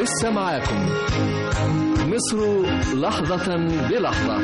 لسه معاكم مصر لحظة بلحظة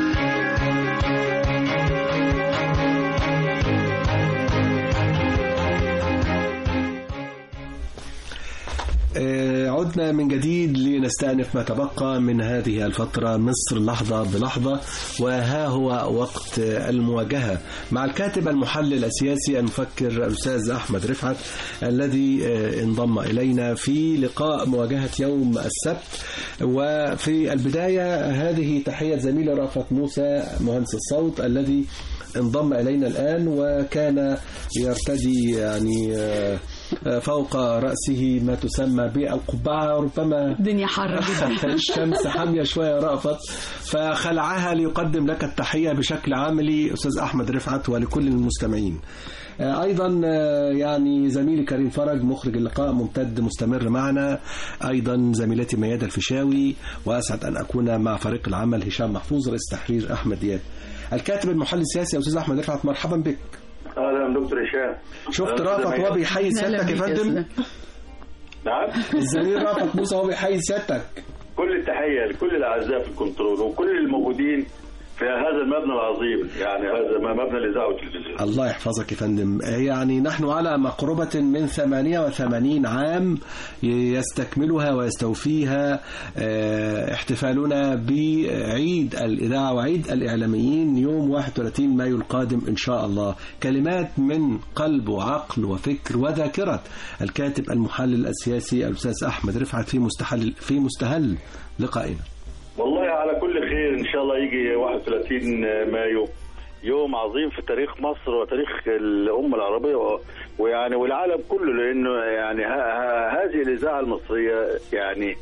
آه، عدنا من جديد لنستأنف ما تبقى من هذه الفترة مصر لحظة بلحظة وها هو وقت المواجهة مع الكاتب المحلل السياسي المفكر الأستاذ أحمد رفعت الذي آه، انضم إلينا في لقاء مواجهة يوم السبت وفي البداية هذه تحية زميلي رأفت موسى مهندس الصوت الذي انضم إلينا الآن وكان يرتدي يعني آه، فوق رأسه ما تسمى بالقبعة ربما الدنيا حر جدا الشمس حامية شوية رأفت فخلعها ليقدم لك التحية بشكل عملي أستاذ أحمد رفعت ولكل المستمعين آه، أيضا آه، يعني زميلي كريم فرج مخرج اللقاء ممتد مستمر معنا أيضا زميلتي ميادة الفيشاوي وأسعد أن أكون مع فريق العمل هشام محفوظ رئيس تحرير أحمد دياب الكاتب المحلل السياسي أستاذ أحمد رفعت مرحبا بك اهلا دكتور هشام شفت أهلاً رأفت زميلي. وهو بيحيي سيادتك يا فندم نعم الزميل رأفت موسى وهو بيحيي سيادتك كل التحيه لكل الاعزاء في الكنترول وكل الموجودين في هذا المبنى العظيم يعني هذا ما مبنى الاذاعه والتلفزيون الله يحفظك يا فندم يعني نحن على مقربة من 88 عام يستكملها ويستوفيها آه، احتفالنا بعيد الإذاعة وعيد الإعلاميين يوم 31 مايو القادم إن شاء الله كلمات من قلب وعقل وفكر وذاكرة الكاتب المحلل السياسي الأستاذ أحمد رفعت في مستحل في مستهل لقائنا والله على كل خير ان شاء الله يجي 31 مايو يوم عظيم في تاريخ مصر وتاريخ الامه العربيه و- ويعني والعالم كله لانه يعني ها ها هذه الاذاعه المصريه يعني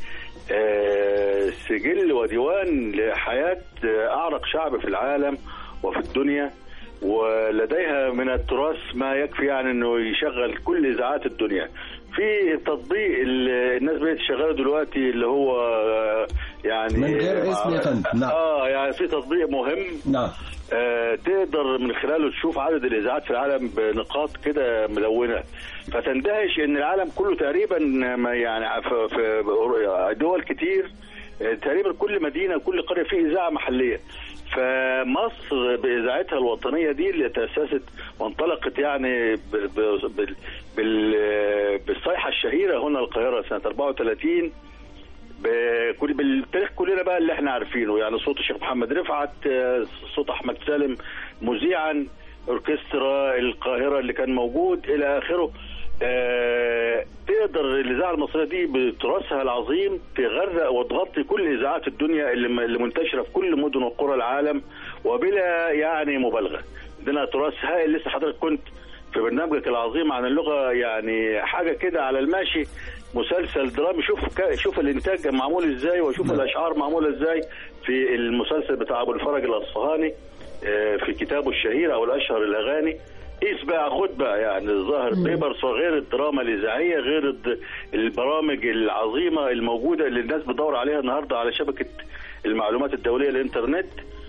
آه، سجل وديوان لحياه آه، اعرق شعب في العالم وفي الدنيا ولديها من التراث ما يكفي يعني انه يشغل كل اذاعات الدنيا في تطبيق ال- الناس بقت تشغله دلوقتي اللي هو آه، يعني من غير اسم يا فندم، نعم. اه يعني في تطبيق مهم نعم آه، تقدر من خلاله تشوف عدد الاذاعات في العالم بنقاط كده ملونه فتندهش ان العالم كله تقريبا ما يعني في في دول كتير آه، تقريبا كل مدينه كل قريه فيه اذاعه محليه فمصر باذاعتها الوطنيه دي اللي تاسست وانطلقت يعني ب- ب- بال- بال- بالصيحه الشهيره هنا القاهره سنه 34 بكل بالتاريخ كلنا بقى اللي احنا عارفينه يعني صوت الشيخ محمد رفعت آه، صوت احمد سالم مذيعا اوركسترا القاهره اللي كان موجود الى اخره آه، تقدر الاذاعه المصريه دي بتراثها العظيم تغرق وتغطي كل اذاعات الدنيا اللي اللي منتشره في كل مدن وقرى العالم وبلا يعني مبالغه عندنا تراث هائل لسه حضرتك كنت في برنامجك العظيم عن اللغه يعني حاجه كده على الماشي مسلسل درامي شوف ك- شوف الانتاج معمول ازاي وشوف الاشعار معموله ازاي في المسلسل بتاع ابو الفرج الاصفهاني آه، في كتابه الشهير او الاشهر الاغاني قيس بقى خد بقى يعني الظاهر بيبرس وغير الدراما الاذاعيه غير الد- البرامج العظيمه الموجوده اللي الناس بتدور عليها النهارده على شبكه المعلومات الدوليه الانترنت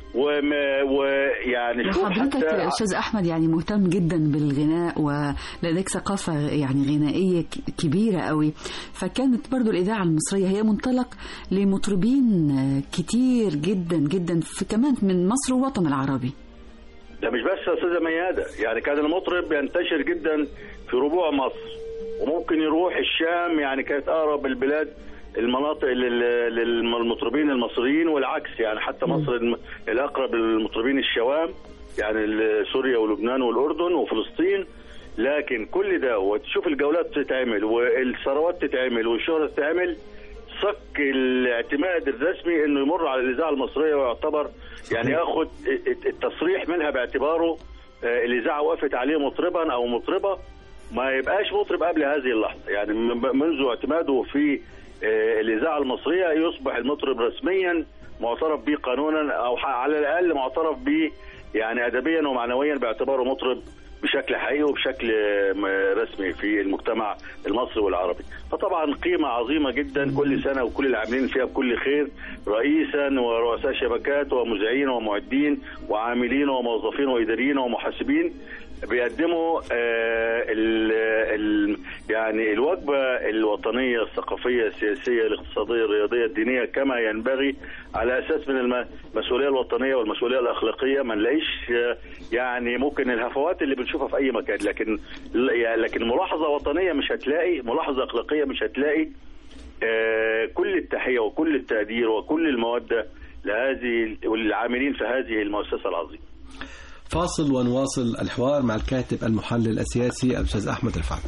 وما ويعني شوف حضرتك حتى يا استاذ احمد يعني مهتم جدا بالغناء ولديك ثقافه يعني غنائيه ك- كبيره قوي فكانت برضو الاذاعه المصريه هي منطلق لمطربين كتير جدا جدا في كمان من مصر والوطن العربي ده مش بس يا استاذه مياده يعني كان المطرب ينتشر جدا في ربوع مصر وممكن يروح الشام يعني كانت اقرب البلاد المناطق لل- للمطربين المصريين والعكس يعني حتى مصر الم- الاقرب للمطربين الشوام يعني ال- سوريا ولبنان والاردن وفلسطين لكن كل ده وتشوف الجولات تتعمل والثروات تتعمل والشهرة تتعمل صك الاعتماد الرسمي انه يمر على الاذاعه المصريه ويعتبر يعني ياخد التصريح منها باعتباره آه، الاذاعه وقفت عليه مطربا او مطربه ما يبقاش مطرب قبل هذه اللحظه يعني من- منذ اعتماده في آه، الاذاعه المصريه يصبح المطرب رسميا معترف به قانونا او ح- على الاقل معترف به يعني ادبيا ومعنويا باعتباره مطرب بشكل حقيقي وبشكل آه، م- رسمي في المجتمع المصري والعربي فطبعا قيمة عظيمة جدا كل سنة وكل العاملين فيها بكل خير رئيسا ورؤساء شبكات ومذيعين ومعدين وعاملين وموظفين وإداريين ومحاسبين بيقدموا آه، ال ال يعني الوجبه الوطنيه الثقافيه السياسيه الاقتصاديه الرياضيه الدينيه كما ينبغي على اساس من الم- المسؤوليه الوطنيه والمسؤوليه الاخلاقيه ما نلاقيش آه، يعني ممكن الهفوات اللي بنشوفها في اي مكان لكن يعني لكن ملاحظه وطنيه مش هتلاقي ملاحظه اخلاقيه مش هتلاقي آه، كل التحيه وكل التقدير وكل الموده لهذه والعاملين في هذه المؤسسه العظيمه فاصل ونواصل الحوار مع الكاتب المحلل السياسي الأستاذ أحمد رفعت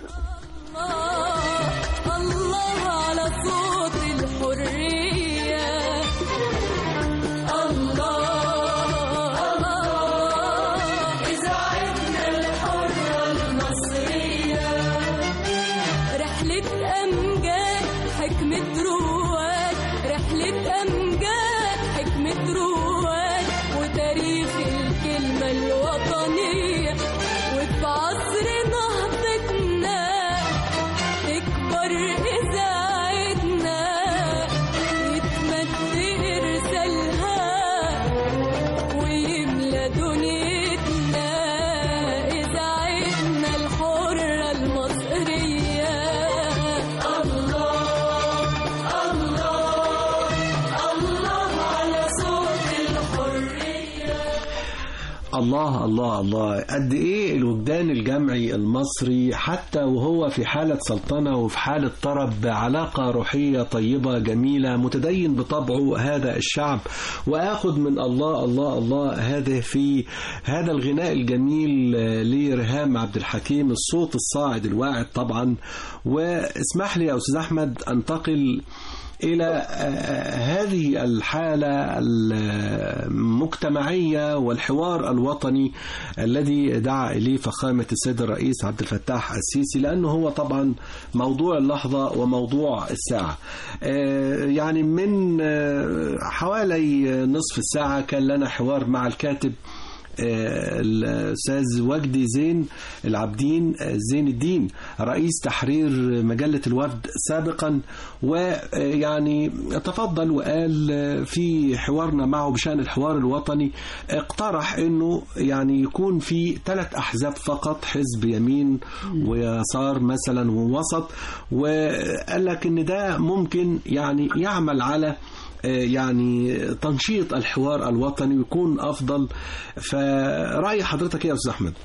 الله الله على صوت الحرية الله الله إذاعتنا الحرة المصرية رحلة أمجاد حكمة رواد رحلة أمجاد حكمة رواد وتاريخ الكلمة الوطنية وفي عصر نهضتنا تكبر إذاعتنا يتمد إرسالها ويملى دنيتنا إذاعتنا الحرة المصرية الله الله الله على صوت الحرية الله الله الله قد ايه الوجدان الجمعي المصري حتى وهو في حالة سلطنة وفي حالة طرب بعلاقة روحية طيبة جميلة متدين بطبعه هذا الشعب واخد من الله الله الله هذا في هذا الغناء الجميل آه، لرهام عبد الحكيم الصوت الصاعد الواعد طبعا واسمح لي يا استاذ احمد انتقل إلى آه، هذه الحالة المجتمعية والحوار الوطني الذي دعا إليه فخامة السيد الرئيس عبد الفتاح السيسي لأنه هو طبعا موضوع اللحظة وموضوع الساعة آه، يعني من آه، حوالي نصف الساعة كان لنا حوار مع الكاتب آه، الأستاذ وجدي زين العابدين آه، زين الدين رئيس تحرير مجلة الوفد سابقا ويعني تفضل وقال آه، في حوارنا معه بشأن الحوار الوطني اقترح انه يعني يكون في ثلاث احزاب فقط حزب يمين ويسار مثلا ووسط وقال لك ان ده ممكن يعني يعمل على يعني تنشيط الحوار الوطني ويكون افضل فرأي حضرتك ايه يا استاذ احمد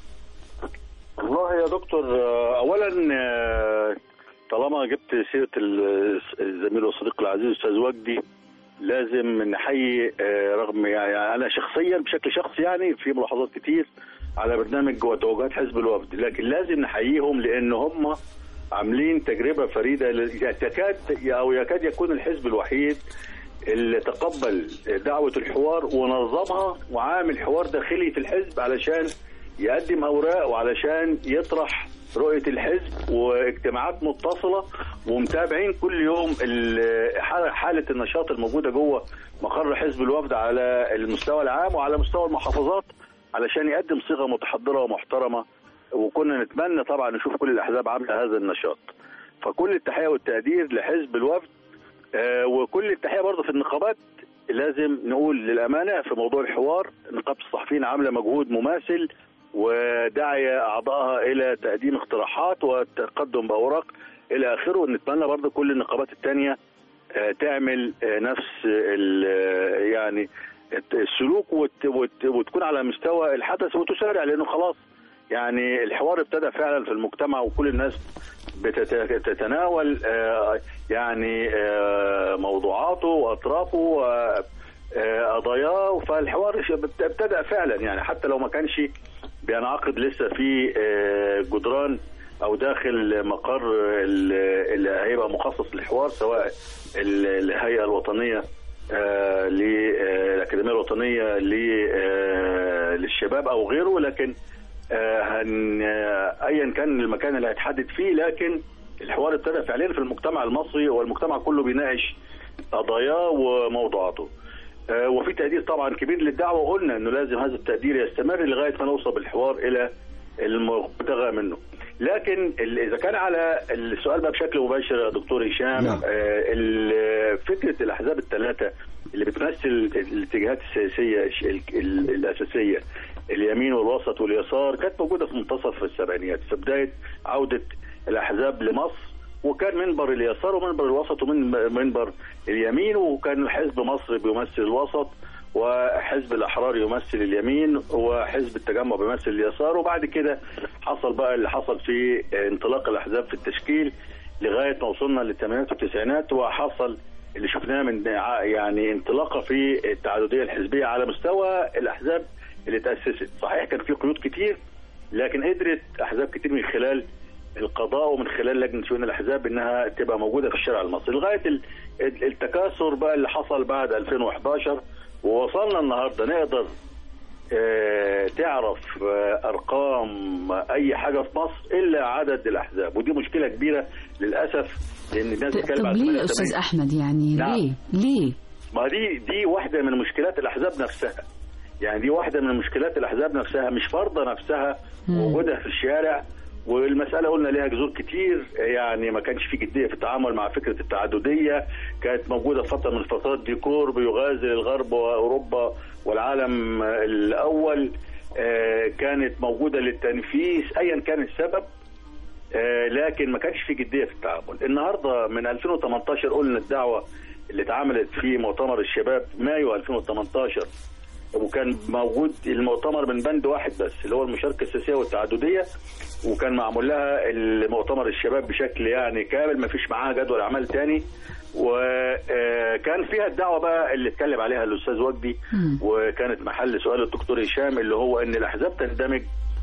والله يا دكتور آه، اولا آه، طالما جبت سيره ال- الزميل والصديق العزيز استاذ وجدي لازم نحيي آه، رغم يعني انا شخصيا بشكل شخصي يعني في ملاحظات كتير على برنامج وتوجهات حزب الوفد لكن لازم نحييهم لان هم عاملين تجربه فريده ل- تكاد او يكاد يكون الحزب الوحيد اللي تقبل دعوه الحوار ونظمها وعامل حوار داخلي في الحزب علشان يقدم اوراق وعلشان يطرح رؤيه الحزب واجتماعات متصله ومتابعين كل يوم ال- حال- حاله النشاط الموجوده جوه مقر حزب الوفد على المستوى العام وعلى مستوى المحافظات علشان يقدم صيغه متحضره ومحترمه وكنا نتمنى طبعا نشوف كل الاحزاب عامله هذا النشاط فكل التحيه والتقدير لحزب الوفد آه، وكل التحيه برضه في النقابات لازم نقول للامانه في موضوع الحوار نقابه الصحفيين عامله مجهود مماثل وداعيه اعضائها الى تقديم اقتراحات والتقدم باوراق الى اخره ونتمنى برضه كل النقابات الثانيه تعمل آه، نفس ال- آه، يعني السلوك وت- وت- وتكون على مستوى الحدث وتسارع لانه خلاص يعني الحوار ابتدى فعلا في المجتمع وكل الناس بتت- بتتناول آه، يعني آه، موضوعاته واطرافه وقضاياه فالحوار ش- ابتدأ فعلا يعني حتى لو ما كانش بينعقد لسه في آه، جدران او داخل مقر ال- اللي هيبقى مخصص للحوار سواء ال- الهيئه الوطنيه آه، للاكاديميه الوطنيه ل- آه، للشباب او غيره لكن آه، هن آه، ايا كان المكان اللي هيتحدد فيه لكن الحوار ابتدى فعليا في المجتمع المصري والمجتمع كله بيناقش قضاياه وموضوعاته آه، وفي تقدير طبعا كبير للدعوه وقلنا انه لازم هذا التقدير يستمر لغايه ما نوصل بالحوار الى المبتغى منه لكن ال- اذا كان على السؤال بقى بشكل مباشر يا دكتور هشام نعم. آه، ال- فكره الاحزاب الثلاثه اللي بتمثل الاتجاهات السياسيه الش- ال- ال- الاساسيه اليمين والوسط واليسار كانت موجوده في منتصف السبعينيات في بدايه عوده الاحزاب لمصر وكان منبر اليسار ومنبر الوسط ومنبر اليمين وكان حزب مصر بيمثل الوسط وحزب الاحرار يمثل اليمين وحزب التجمع بيمثل اليسار وبعد كده حصل بقى اللي حصل في انطلاق الاحزاب في التشكيل لغايه ما وصلنا للثمانينات والتسعينات وحصل اللي شفناه من ع- يعني انطلاقه في التعدديه الحزبيه على مستوى الاحزاب اللي تاسست صحيح كان في قيود كتير لكن قدرت احزاب كتير من خلال القضاء ومن خلال لجنه شؤون الاحزاب انها تبقى موجوده في الشارع المصري لغايه ال- ال- التكاثر بقى اللي حصل بعد 2011 ووصلنا النهارده نقدر آه، تعرف آه، ارقام اي حاجه في مصر الا عدد الاحزاب ودي مشكله كبيره للاسف لان الناس ط- بتتكلم طب عن ليه 88. يا استاذ احمد يعني نعم. ليه ليه ما دي دي واحده من مشكلات الاحزاب نفسها يعني دي واحده من مشكلات الاحزاب نفسها مش فرضه نفسها وجودها في الشارع والمساله قلنا ليها جذور كتير يعني ما كانش في جديه في التعامل مع فكره التعدديه كانت موجوده في فتره من فترات ديكور بيغازل الغرب واوروبا والعالم الاول آه، كانت موجوده للتنفيذ ايا كان السبب آه، لكن ما كانش في جديه في التعامل النهارده من 2018 قلنا الدعوه اللي اتعملت في مؤتمر الشباب مايو 2018 وكان موجود المؤتمر من بند واحد بس اللي هو المشاركه السياسيه والتعدديه وكان معمول لها المؤتمر الشباب بشكل يعني كامل ما فيش معاها جدول اعمال تاني وكان فيها الدعوه بقى اللي اتكلم عليها الاستاذ وجدي وكانت محل سؤال الدكتور هشام اللي هو ان الاحزاب تندمج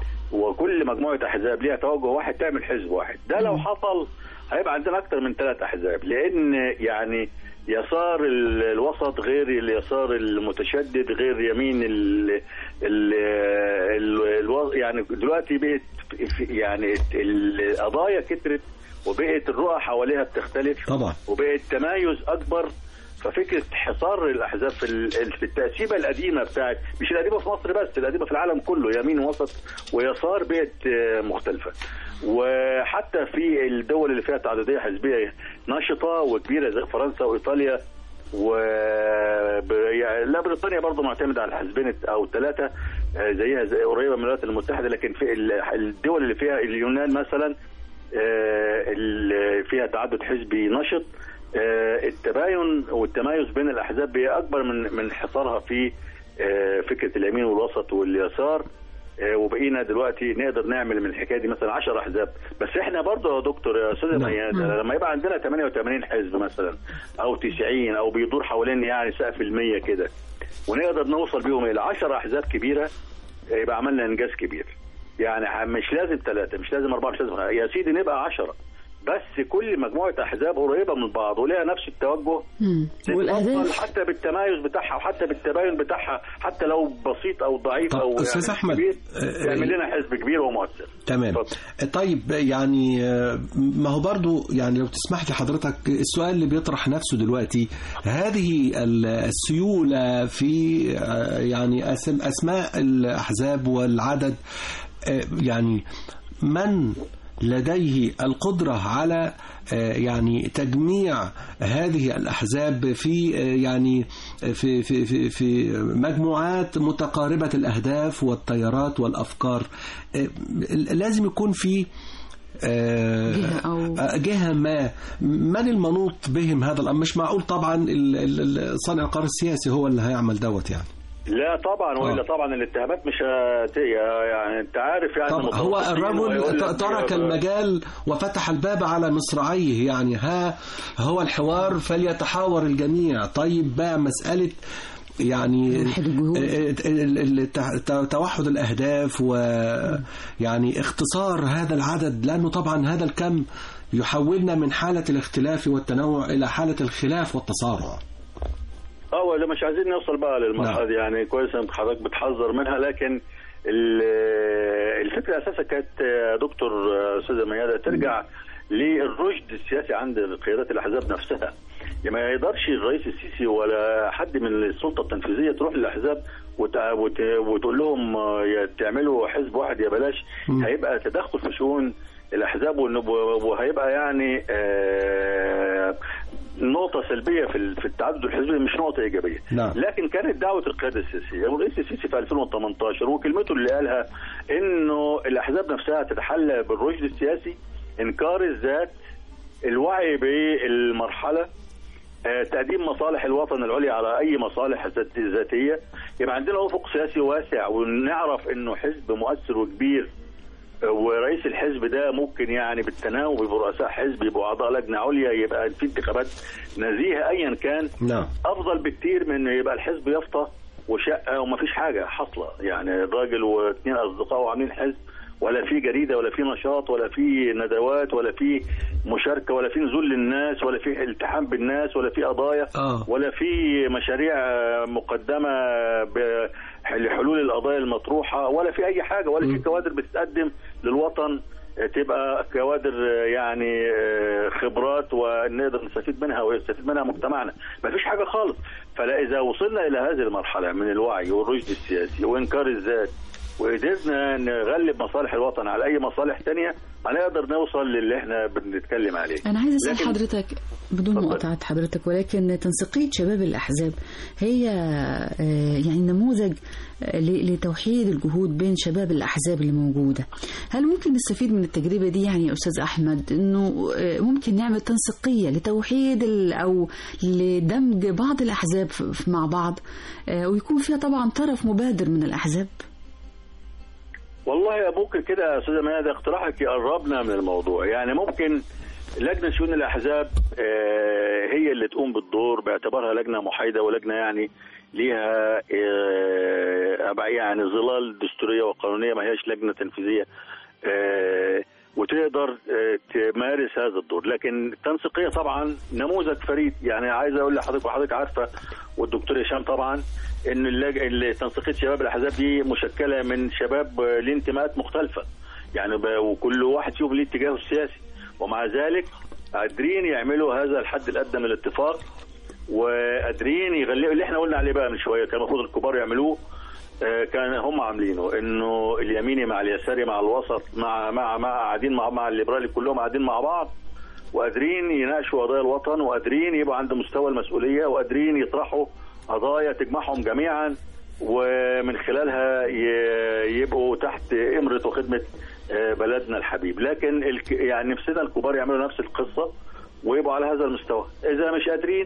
وكل مجموعه احزاب ليها توجه واحد تعمل حزب واحد ده لو حصل هيبقى عندنا اكتر من ثلاث احزاب لان يعني يسار ال- الوسط غير اليسار المتشدد غير يمين ال ال ال الو- يعني دلوقتي بقت في- يعني القضايا كترت وبقت الرؤى حواليها بتختلف طبعا وبقت تمايز اكبر ففكره حصار الاحزاب في ال- في التقسيمه القديمه بتاعت مش القديمه في مصر بس القديمه في العالم كله يمين ووسط ويسار بقت آه، مختلفه وحتى في الدول اللي فيها تعدديه حزبيه نشطه وكبيره زي فرنسا وايطاليا و ب- يعني لا بريطانيا برضه معتمده على الحزبين او الثلاثه آه، زيها زي قريبه من الولايات المتحده لكن في ال- الدول اللي فيها اليونان مثلا آه، اللي فيها تعدد حزبي نشط آه، التباين والتمايز بين الاحزاب هي اكبر من من حصارها في آه، فكره اليمين والوسط واليسار آه، وبقينا دلوقتي نقدر نعمل من الحكايه دي مثلا 10 احزاب بس احنا برضه يا دكتور يا استاذ نعم. ميادة لما يبقى عندنا 88 حزب مثلا او 90 او بيدور حوالين يعني سقف المية كده ونقدر نوصل بيهم الى 10 احزاب كبيره آه، يبقى عملنا انجاز كبير يعني مش لازم ثلاثه مش لازم اربعه مش لازم خمسة. يا سيدي نبقى 10 بس كل مجموعه احزاب قريبه من بعض وليها نفس التوجه مم. تتوصل والاهداف حتى بالتمايز بتاعها وحتى بالتباين بتاعها حتى لو بسيط او ضعيف طب او أستاذ يعني أحمد، كبير آه، تعمل لنا حزب كبير ومؤثر تمام اتفضل. طيب يعني آه، ما هو برضو يعني لو تسمح لي حضرتك السؤال اللي بيطرح نفسه دلوقتي هذه ال- السيولة في آه، يعني أسم أسماء الأحزاب والعدد آه، يعني من لديه القدرة على آه، يعني تجميع هذه الأحزاب في آه، يعني في في في في مجموعات متقاربة الأهداف والتيارات والأفكار آه، لازم يكون في آه، جهة أو- آه، جهة ما من المنوط بهم هذا الأمر مش معقول طبعا ال- ال- ال- صانع القرار السياسي هو اللي هيعمل دوت يعني لا طبعا والا آه. طبعا الاتهامات مش هت... يعني انت عارف يعني طب هو متوسطين الرجل ويقول لك ت- ترك يا- المجال وفتح الباب على مصراعيه يعني ها هو الحوار فليتحاور الجميع طيب بقى مسألة يعني توحد الجهود. ال- ال- الت- توحد الأهداف ويعني اختصار هذا العدد لأنه طبعا هذا الكم يحولنا من حالة الاختلاف والتنوع إلى حالة الخلاف والتصارع اه ولا مش عايزين نوصل بقى للمرحله نعم. دي يعني كويس ان حضرتك بتحذر منها لكن ال- الفكره اساسا كانت يا دكتور استاذه ميادة ترجع للرشد السياسي عند قيادات الاحزاب نفسها يعني ما يقدرش الرئيس السيسي ولا حد من السلطه التنفيذيه تروح للاحزاب وت- وت- وتقول لهم يا تعملوا حزب واحد يا بلاش مم. هيبقى تدخل في شؤون الاحزاب والنب- وهيبقى يعني آه، نقطة سلبية في ال- في التعدد الحزبي مش نقطة إيجابية نعم. لكن كانت دعوة القيادة السياسية والرئيس السيسي في 2018 وكلمته اللي قالها إنه الأحزاب نفسها تتحلى بالرشد السياسي إنكار الذات الوعي بالمرحلة آه، تقديم مصالح الوطن العليا على اي مصالح ذات- ذاتيه يبقى عندنا افق سياسي واسع ونعرف انه حزب مؤثر وكبير آه، ورئيس الحزب ده ممكن يعني بالتناوب برؤساء حزب يبقوا اعضاء لجنه عليا يبقى في انتخابات نزيهه ايا كان نعم افضل بكتير من انه يبقى الحزب يافطه وشقه ومفيش حاجه حاصله يعني الراجل واثنين اصدقائه عاملين حزب ولا في جريده ولا في نشاط ولا في ندوات ولا في مشاركه ولا في نزول للناس ولا في التحام بالناس ولا في قضايا آه. ولا في مشاريع آه، مقدمه ب- لحلول القضايا المطروحه ولا في اي حاجه ولا في كوادر بتتقدم للوطن آه، تبقى كوادر آه، يعني آه، خبرات ونقدر نستفيد منها ويستفيد منها مجتمعنا ما فيش حاجه خالص فلا اذا وصلنا الى هذه المرحله من الوعي والرشد السياسي وانكار الذات وقدرنا نغلب مصالح الوطن على اي مصالح تانية هنقدر نوصل للي احنا بنتكلم عليه أنا عايزة أسأل لكن- حضرتك بدون اتفضل. مقاطعة حضرتك ولكن تنسيقية شباب الأحزاب هي آه، يعني نموذج آه، ل- لتوحيد الجهود بين شباب الأحزاب اللي موجودة هل ممكن نستفيد من التجربة دي يعني يا أستاذ أحمد أنه آه، ممكن نعمل تنسيقية لتوحيد ال- أو لدمج بعض الأحزاب ف- ف- مع بعض آه، ويكون فيها طبعا طرف مبادر من الأحزاب والله ممكن كده يا استاذه ميادة ده اقتراحك يقربنا من الموضوع يعني ممكن لجنه شؤون الاحزاب آه، هي اللي تقوم بالدور باعتبارها لجنه محايده ولجنه يعني ليها آه، أبع- يعني ظلال دستوريه وقانونيه ما هياش لجنه تنفيذيه آه، وتقدر آه، تمارس هذا الدور لكن التنسيقيه طبعا نموذج فريد يعني عايز اقول لحضرتك وحضرتك عارفه والدكتور هشام طبعا ان اللج... ال- تنسيقيه شباب الاحزاب دي مشكله من شباب آه، ليه انتماءات مختلفه يعني ب... وكل واحد فيهم ليه اتجاهه السياسي ومع ذلك قادرين يعملوا هذا الحد الادنى من الاتفاق وقادرين يغلقوا اللي احنا قلنا عليه بقى من شويه كان المفروض الكبار يعملوه آه، كان هم عاملينه انه اليميني مع اليساري مع الوسط مع مع مع قاعدين مع مع الليبرالي كلهم قاعدين مع بعض وقادرين يناقشوا قضايا الوطن وقادرين يبقوا عند مستوى المسؤوليه وقادرين يطرحوا قضايا تجمعهم جميعا ومن خلالها ي- يبقوا تحت امره وخدمه آه، بلدنا الحبيب لكن الك- يعني نفسنا الكبار يعملوا نفس القصه ويبقوا على هذا المستوى اذا مش قادرين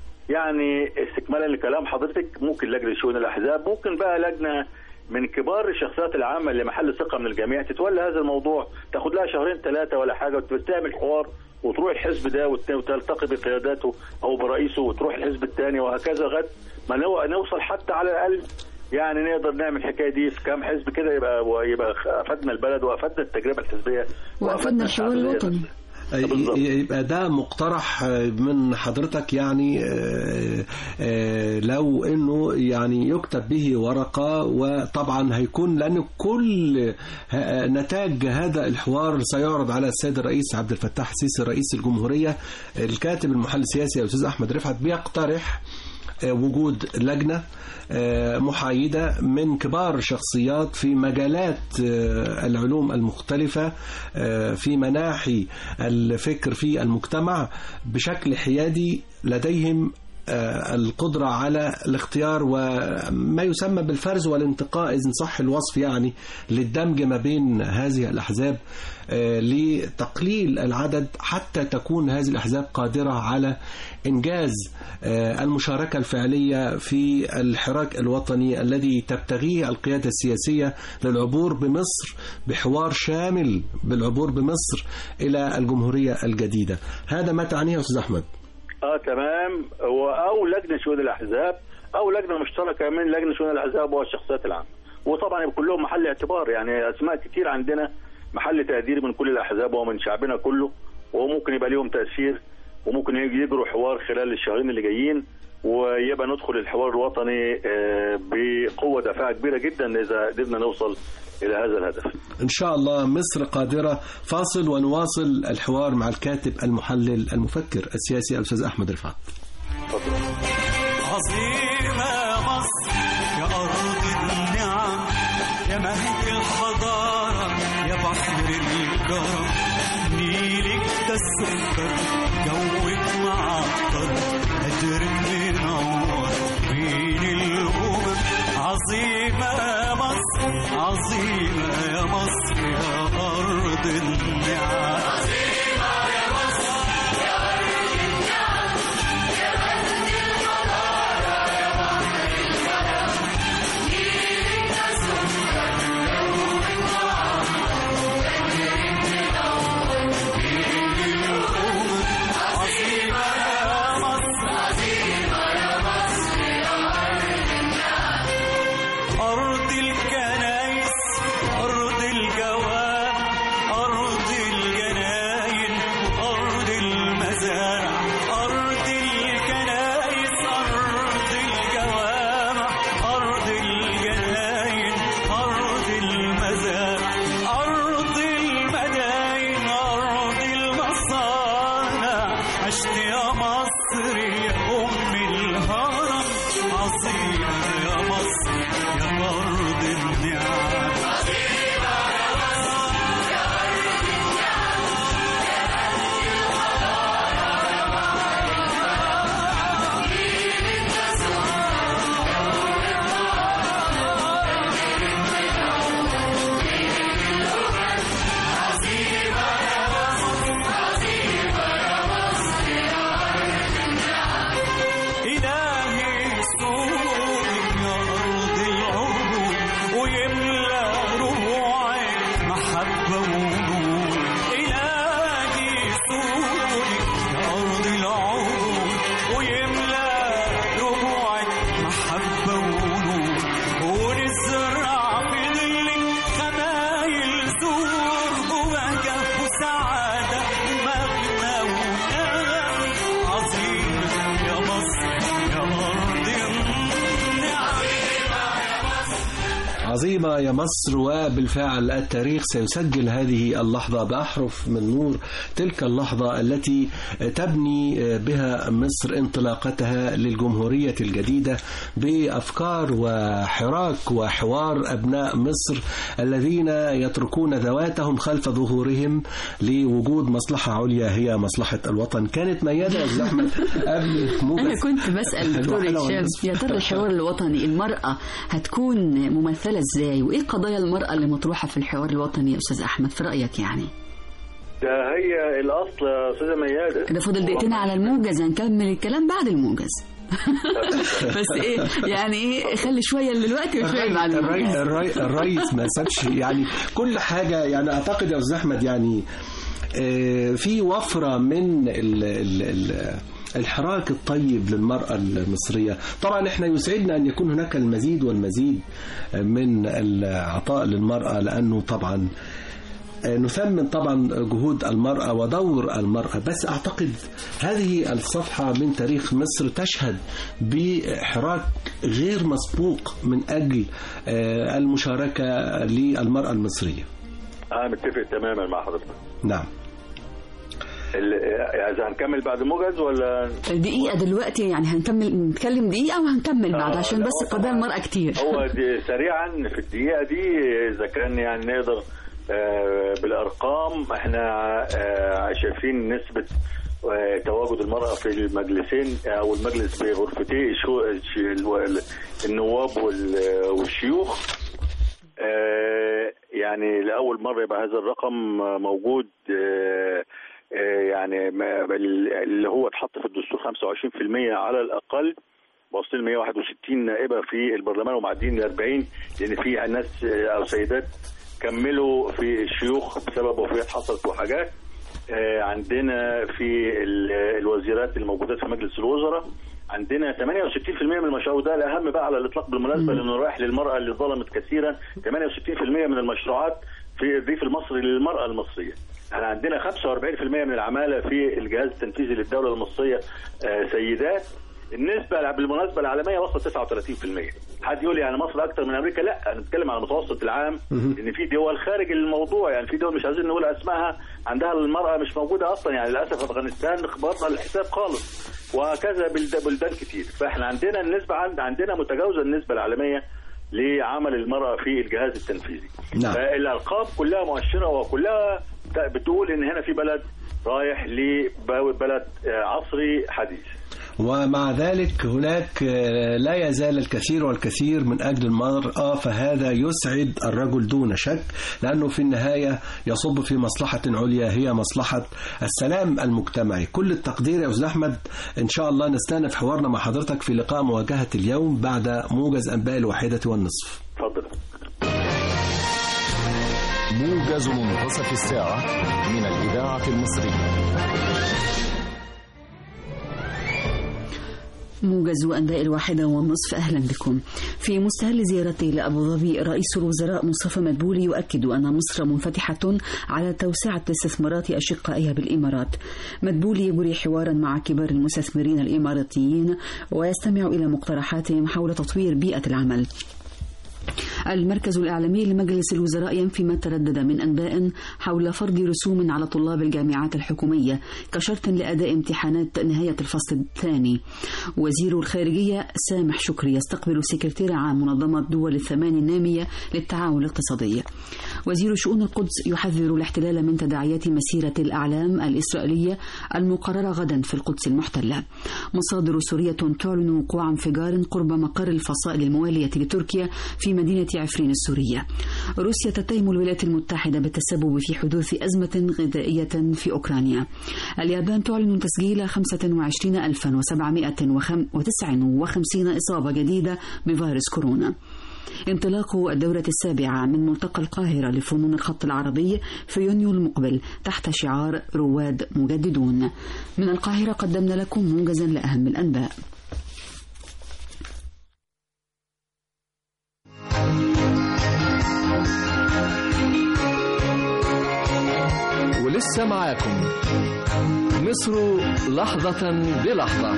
يعني استكمالا لكلام حضرتك ممكن لجنه شؤون الاحزاب ممكن بقى لجنه من كبار الشخصيات العامه اللي محل ثقه من الجميع تتولى هذا الموضوع تاخد لها شهرين ثلاثه ولا حاجه وتعمل حوار وتروح الحزب ده وت- وتلتقي بقياداته او برئيسه وتروح الحزب الثاني وهكذا لغايه ما نو- نوصل حتى على الاقل يعني نقدر نعمل الحكايه دي في كام حزب كده يبقى يبقى افدنا البلد وافدنا التجربه الحزبيه وأفدنا الحوار الشعبية الوطني بالظبط. يبقى ده مقترح من حضرتك يعني آه، آه، لو انه يعني يكتب به ورقه وطبعا هيكون لان كل ه- نتاج هذا الحوار سيعرض على السيد الرئيس عبد الفتاح السيسي رئيس الجمهوريه الكاتب المحلل السياسي الاستاذ احمد رفعت بيقترح آه، وجود لجنة آه، محايدة من كبار شخصيات في مجالات آه، العلوم المختلفة آه، في مناحي الفكر في المجتمع بشكل حيادي لديهم آه، القدرة على الاختيار وما يسمى بالفرز والانتقاء إذا صح الوصف يعني للدمج ما بين هذه الأحزاب آه، لتقليل العدد حتى تكون هذه الأحزاب قادرة على إنجاز آه، المشاركة الفعلية في الحراك الوطني الذي تبتغيه القيادة السياسية للعبور بمصر بحوار شامل بالعبور بمصر إلى الجمهورية الجديدة هذا ما تعنيه أستاذ أحمد اه تمام و- او لجنه شؤون الاحزاب او لجنه مشتركه من لجنه شؤون الاحزاب والشخصيات العامه وطبعا يبقى كلهم محل اعتبار يعني اسماء كتير عندنا محل تقدير من كل الاحزاب ومن شعبنا كله وممكن يبقى ليهم تاثير وممكن يجروا حوار خلال الشهرين اللي جايين ويبقى ندخل الحوار الوطني آه، بقوه دافعه كبيره جدا اذا قدرنا نوصل الى هذا الهدف إن شاء الله مصر قادرة فاصل ونواصل الحوار مع الكاتب المحلل المفكر السياسي الأستاذ أحمد رفعت عظيمة مصر يا أرض النعم يا مهد الحضارة يا بحر الكرم نيلك ده السكر جوك معطر بدرك منور بين الأمم عظيمة يا مصر عظيمة يا مصر يا أرض النعم عظيمة يا مصر أرض الكنايس أرض الجواب أرض الجناين أرض المزارع أرض الكنايس أرض الجوامع أرض الجناين أرض المزارع أرض المداين أرض المصانع عشت يا مصر يا أم الهرم عظيمة يا مصر يا أرض النعم إلهي سوري يا أرض العبور ويملى روعي محبة ونور إلهي سوري يا أرض العبور ويملى روعي محبة ونور ونزرع في ظلك خمايل زور وبهجة وسعادة ومغنى ونغم عظيمة يا مصر يا أرض النعم عظيمة يا مصر وبالفعل التاريخ سيسجل هذه اللحظة بأحرف من نور تلك اللحظة التي تبني بها مصر انطلاقتها للجمهورية الجديدة بأفكار وحراك وحوار أبناء مصر الذين يتركون ذواتهم خلف ظهورهم لوجود مصلحة عليا هي مصلحة الوطن كانت ميادة يا أستاذ أحمد قبل موجز أنا كنت بسأل دكتور الوحدة هشام والنصف. يا ترى الحوار الوطني المرأة هتكون ممثلة إزاي وإيه قضايا المرأة اللي مطروحة في الحوار الوطني يا أستاذ أحمد في رأيك يعني ده هي الاصل يا استاذه مياده ده فاضل دقيقتين على الموجز هنكمل الكلام بعد الموجز بس ايه يعني ايه خلي شويه دلوقتي وشويه بعد الري... الموجز الري... الرئيس ما سابش يعني كل حاجة يعني أعتقد يا أستاذ أحمد يعني آه، في وفرة من ال... ال... ال... الحراك الطيب للمرأة المصرية طبعا احنا يسعدنا أن يكون هناك المزيد والمزيد من العطاء للمرأة لأنه طبعا نثمن طبعا جهود المرأة ودور المرأة بس أعتقد هذه الصفحة من تاريخ مصر تشهد بحراك غير مسبوق من أجل آه، المشاركة للمرأة المصرية انا متفق تماما مع حضرتك نعم ال- اذا هنكمل بعد الموجز ولا دقيقه دلوقتي يعني هنكمل نتكلم دقيقه وهنكمل بعد آه، عشان لا، بس هو قضايا طبعاً المرأة كتير هو دي سريعا في الدقيقه دي اذا كان يعني نقدر آه، بالارقام احنا آه، شايفين نسبه آه، تواجد المرأة في المجلسين أو المجلس بغرفتي شو- ش- الو- النواب وال- والشيوخ آه، يعني لأول مرة يبقى هذا الرقم آه، موجود آه، آه، يعني ما- اللي هو اتحط في الدستور 25% على الأقل واصلين 161 نائبة في البرلمان ومعديين ال 40 لأن في ناس آه، أو سيدات كملوا في الشيوخ بسبب وفيات حصلت وحاجات آه، عندنا في ال- الوزيرات الموجودات في مجلس الوزراء عندنا 68% من المشروع وده الاهم بقى على الاطلاق بالمناسبه لانه رايح للمراه اللي ظلمت كثيرا 68% من المشروعات في الريف المصري للمراه المصريه احنا عندنا 45% من العماله في الجهاز التنفيذي للدوله المصريه آه، سيدات النسبة بالمناسبة العالمية وصلت 39% حد يقول يعني مصر أكتر من أمريكا لا أنا بتكلم على المتوسط العام إن في دول خارج الموضوع يعني في دول مش عايزين نقول أسمائها عندها المرأة مش موجودة أصلا يعني للأسف أفغانستان بره الحساب خالص وهكذا بلد- بلدان كتير فإحنا عندنا النسبة عند عندنا متجاوزة النسبة العالمية لعمل المرأة في الجهاز التنفيذي نعم. فالألقاب كلها مؤشرة وكلها بتقول إن هنا في بلد رايح لبلد آه، عصري حديث ومع ذلك هناك آه، لا يزال الكثير والكثير من أجل المرأة فهذا يسعد الرجل دون شك لأنه في النهاية يصب في مصلحة عليا هي مصلحة السلام المجتمعي كل التقدير يا أستاذ أحمد إن شاء الله نستأنف حوارنا مع حضرتك في لقاء مواجهة اليوم بعد موجز أنباء الواحدة والنصف اتفضل موجز منتصف الساعة من الإذاعة المصرية موجز أنباء الواحدة والنصف أهلا بكم في مستهل زيارته لأبو ظبي رئيس الوزراء مصطفى مدبولي يؤكد أن مصر منفتحة على توسعة استثمارات أشقائها بالإمارات مدبولي يجري حوارا مع كبار المستثمرين الإماراتيين ويستمع إلى مقترحاتهم حول تطوير بيئة العمل المركز الإعلامي لمجلس الوزراء ينفي ما تردد من أنباء حول فرض رسوم على طلاب الجامعات الحكومية كشرط لأداء امتحانات نهاية الفصل الثاني وزير الخارجية سامح شكري يستقبل سكرتير عام منظمة دول الثمان النامية للتعاون الاقتصادي وزير شؤون القدس يحذر الاحتلال من تداعيات مسيرة الأعلام الإسرائيلية المقررة غدا في القدس المحتلة مصادر سورية تعلن وقوع انفجار قرب مقر الفصائل الموالية لتركيا في مدينة عفرين السورية روسيا تتهم الولايات المتحدة بالتسبب في حدوث أزمة غذائية في أوكرانيا اليابان تعلن تسجيل 25759 إصابة جديدة بفيروس كورونا انطلاق الدورة السابعة من ملتقى القاهرة لفنون الخط العربي في يونيو المقبل تحت شعار رواد مجددون من القاهرة قدمنا لكم موجزا لأهم الأنباء ولسه معاكم مصر لحظة بلحظة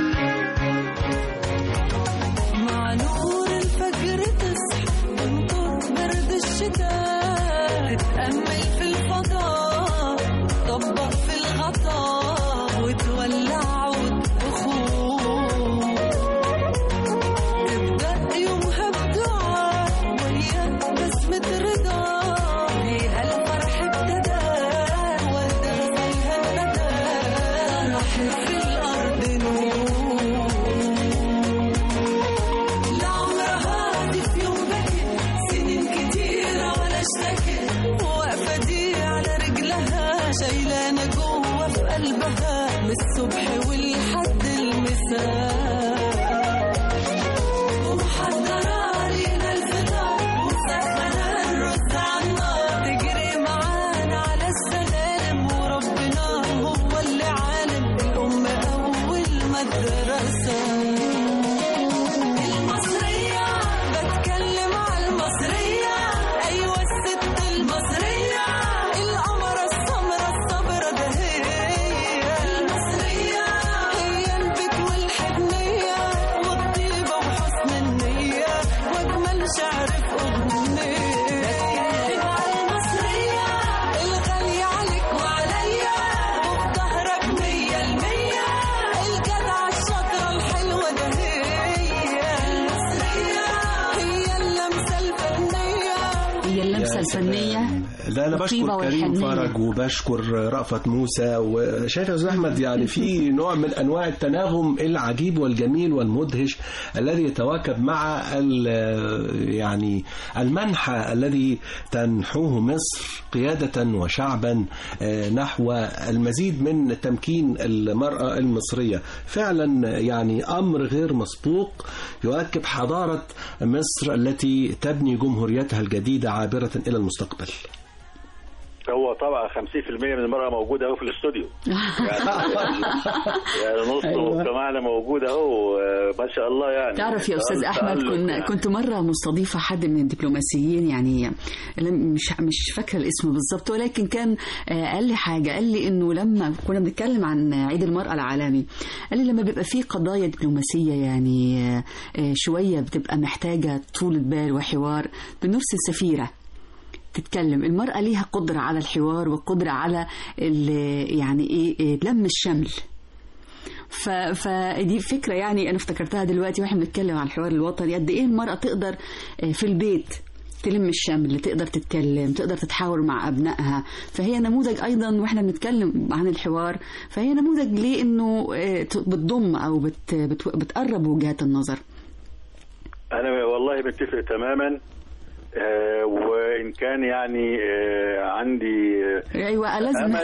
مع نور الفجر تصحى من طور برد الشتاء تتأمل في الفضاء طبق في الغطاء وتولع وتخوف ابدأ يومها بدعاء ويا بسمة رضا فيها الفرح ابتدى والدة فيها الندى رحب في الأرض نور لعمرها دي في يوم بكت سنين كتيرة ولا اشتكت واقفة دي على رجلها شايلانة جوه في قلبها من الصبح والحد المساء ومحضرة لينا الفطار ومسخنة الرز على النار تجري معانا على السلالم وربنا هو اللي عالم الأم أول مدرسة المصرية بتكلم على المصرية أيوة الست المصرية القمرة السمرة الصبرة ده هي المصرية هي البيت والحنية والطيبة وحسن النية وأجمل شعر في أغنية بتكلم على المصرية الغالية عليك وعليا وفي ظهرك مية المية الجدعة الشاطرة الحلوة ده هي المصرية هي اللمسة الفنية هي اللمسة الفنية لا انا الطيبة بشكر كريم والحنية. فرج وبشكر رأفت موسى وشايف يا استاذ احمد يعني في نوع من انواع التناغم العجيب والجميل والمدهش الذي يتواكب مع ال- يعني المنحى الذي تنحوه مصر قيادة وشعبا آه، نحو المزيد من تمكين المرأة المصرية فعلا يعني أمر غير مسبوق يؤكد حضارة مصر التي تبني جمهوريتها الجديدة عابرة إلى المستقبل هو طبعا 50% من المرأة موجودة اهو في الاستوديو يعني يعني نص أيوة. مجتمعنا موجود اهو آه، ما شاء الله يعني تعرف يا استاذ تألق احمد كنا يعني. كنت مره مستضيفه حد من الدبلوماسيين يعني لم- مش مش فاكره الاسم بالظبط ولكن كان آه، قال لي حاجه قال لي انه لما كنا بنتكلم عن عيد المراه العالمي قال لي لما بيبقى في قضايا دبلوماسيه يعني آه، آه، شويه بتبقى محتاجه طولة بال وحوار بنرسل سفيره تتكلم المرأة ليها قدرة على الحوار وقدرة على ال- يعني ايه إيه، لم الشمل ف... فدي فكرة يعني أنا افتكرتها دلوقتي واحنا بنتكلم عن الحوار الوطني قد إيه المرأة تقدر آه، في البيت تلم الشمل تقدر تتكلم تقدر تتحاور مع أبنائها فهي نموذج أيضا وإحنا بنتكلم عن الحوار فهي نموذج ليه إنه آه، بتضم أو بت بت بتقرب وجهات النظر انا والله متفق تماما آه، وان كان يعني آه، عندي آه، أيوة لازم امل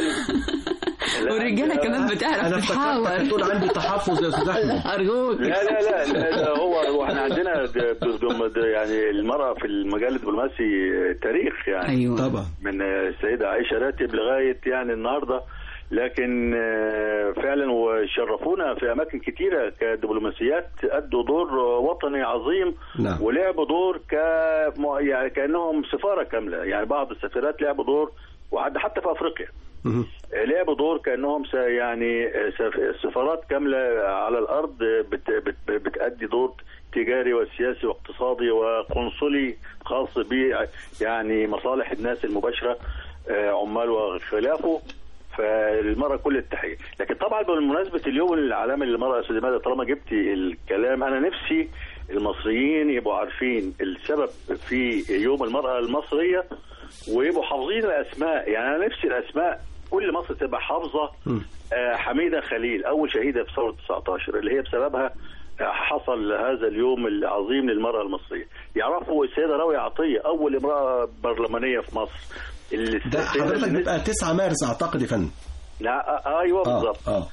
لا، والرجالة لا، كمان بتعرف انا افتكرتك تتحاور تقول عندي تحفظ يا استاذ احمد أرجوك لا لا لا, لا, لا هو هو احنا عندنا د- د- د- يعني المرأة في المجال الدبلوماسي تاريخ يعني أيوة طبعا من السيدة عائشة راتب لغاية يعني النهاردة لكن آه، فعلا وشرفونا في أماكن كتيرة كدبلوماسيات أدوا دور وطني عظيم نعم. ولعبوا دور ك يعني كأنهم سفارة كاملة يعني بعض السفيرات لعبوا دور وحتى حتى في أفريقيا مهم. لعبوا دور كانهم س- يعني سف- سفارات كامله على الارض بت بت بتادي دور تجاري وسياسي واقتصادي وقنصلي خاص ب يعني مصالح الناس المباشره آه، عمال وخلافه فالمرأة كل التحية لكن طبعا بمناسبة اليوم العالمي للمرأة يا أستاذ ماذا طالما جبتي الكلام أنا نفسي المصريين يبقوا عارفين السبب في يوم المرأة المصرية ويبقوا حافظين الأسماء يعني أنا نفسي الأسماء كل مصر تبقى حافظة آه، حميدة خليل أول شهيدة في ثورة 19 اللي هي بسببها آه، حصل هذا اليوم العظيم للمرأة المصرية يعرفوا السيدة راوية عطية أول امرأة برلمانية في مصر اللي ده حضرتك بيبقى 9 مارس اعتقد يا فندم لا آه، ايوه اه بالظبط اه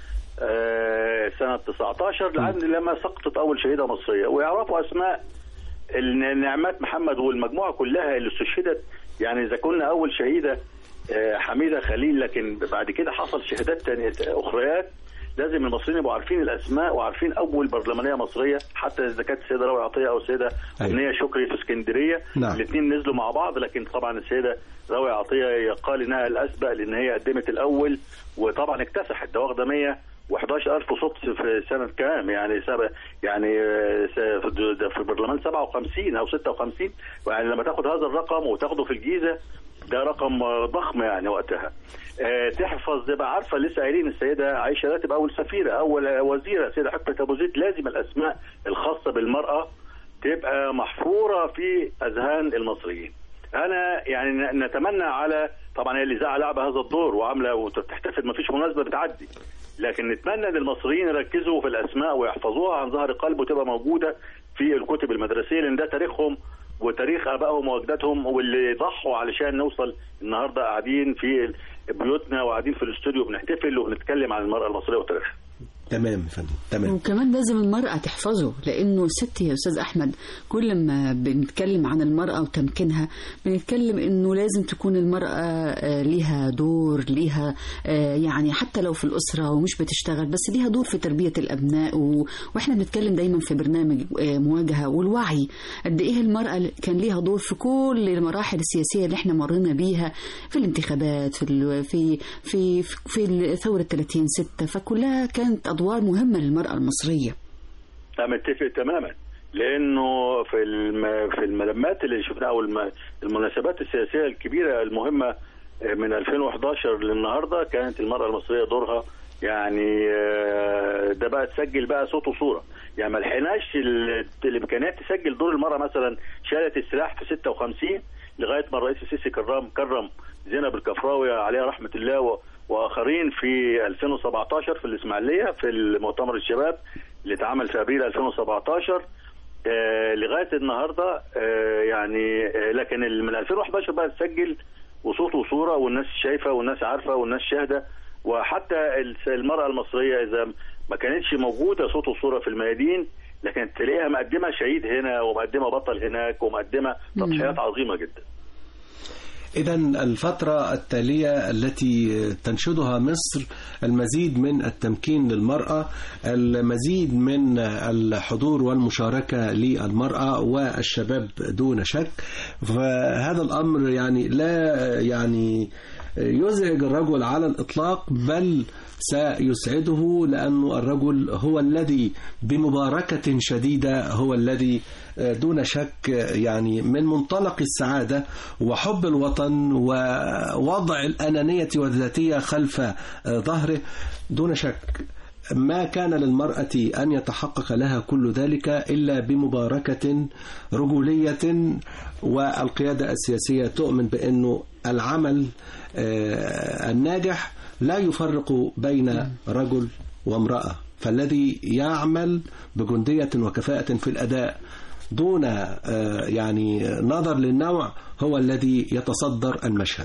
آه، سنة 19 لعند لما سقطت أول شهيدة مصرية ويعرفوا أسماء النعمات محمد والمجموعة كلها اللي استشهدت يعني إذا كنا أول شهيدة آه، حميدة خليل لكن بعد كده حصل شهادات تانية أخريات لازم المصريين يبقوا عارفين الاسماء وعارفين اول برلمانيه مصريه حتى اذا كانت السيده راوي عطيه او السيده أيوة. امنيه شكري في اسكندريه نعم. الاثنين نزلوا مع بعض لكن طبعا السيده راوي عطيه يقال انها الاسبق لان هي قدمت الاول وطبعا اكتسحت ده واخده 111000 صوت في سنه كام يعني سبع يعني آه، س- في ده في برلمان 57 او 56 يعني لما تاخد هذا الرقم وتاخده في الجيزه ده رقم آه، ضخم يعني وقتها آه، تحفظ تبقى عارفه لسه قايلين السيده عائشه لا تبقى اول سفيره اول آه، وزيره السيده حكمه ابو زيد لازم الاسماء الخاصه بالمراه تبقى محفوره في اذهان المصريين انا يعني ن- نتمنى على طبعا هي الاذاعه لعبه هذا الدور وعامله وتحتفل ما فيش مناسبه بتعدي لكن نتمنى ان المصريين يركزوا في الاسماء ويحفظوها عن ظهر قلب وتبقى موجوده في الكتب المدرسيه لان ده تاريخهم وتاريخ ابائهم واجدادهم واللي ضحوا علشان نوصل النهارده قاعدين في بيوتنا وقاعدين في الاستوديو بنحتفل وبنتكلم عن المراه المصريه وتاريخها تمام يا فندم تمام وكمان لازم المرأة تحفظه لأنه الست يا أستاذ أحمد كل ما بنتكلم عن المرأة وتمكينها بنتكلم إنه لازم تكون المرأة آه، ليها دور ليها آه، يعني حتى لو في الأسرة ومش بتشتغل بس ليها دور في تربية الأبناء و... وإحنا بنتكلم دايما في برنامج آه، مواجهة والوعي قد إيه المرأة كان ليها دور في كل المراحل السياسية اللي إحنا مرينا بيها في الانتخابات في ال... في في في ثورة 30 6 فكلها كانت أدوار مهمة للمرأة المصرية أنا متفق تماما لانه في الم... في الملمات اللي شفناها او الم... المناسبات السياسيه الكبيره المهمه من 2011 للنهارده كانت المراه المصريه دورها يعني آه، ده بقى تسجل بقى صوت وصوره يعني ما لحقناش ال- الامكانيات تسجل دور المراه مثلا شالت السلاح في 56 لغايه ما الرئيس السيسي كرم كرم زينب الكفراوي عليها رحمه الله و... واخرين في 2017 في الاسماعيليه في المؤتمر الشباب اللي اتعمل في ابريل 2017 آه لغايه النهارده آه يعني آه لكن ال- من 2011 بقى تسجل وصوت وصوره والناس شايفه والناس عارفه والناس شاهده وحتى الس- المراه المصريه اذا ما كانتش موجوده صوت وصوره في الميادين لكن تلاقيها مقدمه شهيد هنا ومقدمه بطل هناك ومقدمه تضحيات عظيمه جدا إذا الفترة التالية التي تنشدها مصر المزيد من التمكين للمرأة المزيد من الحضور والمشاركة للمرأة والشباب دون شك فهذا الأمر يعني لا يعني يزعج الرجل على الإطلاق بل سيسعده لأنه الرجل هو الذي بمباركة شديدة هو الذي دون شك يعني من منطلق السعادة وحب الوطن ووضع الأنانية والذاتية خلف ظهره دون شك ما كان للمرأة أن يتحقق لها كل ذلك إلا بمباركة رجولية والقيادة السياسية تؤمن بأنه العمل آه، الناجح لا يفرق بين رجل وامرأة فالذي يعمل بجندية وكفاءة في الأداء دون آه، يعني نظر للنوع هو الذي يتصدر المشهد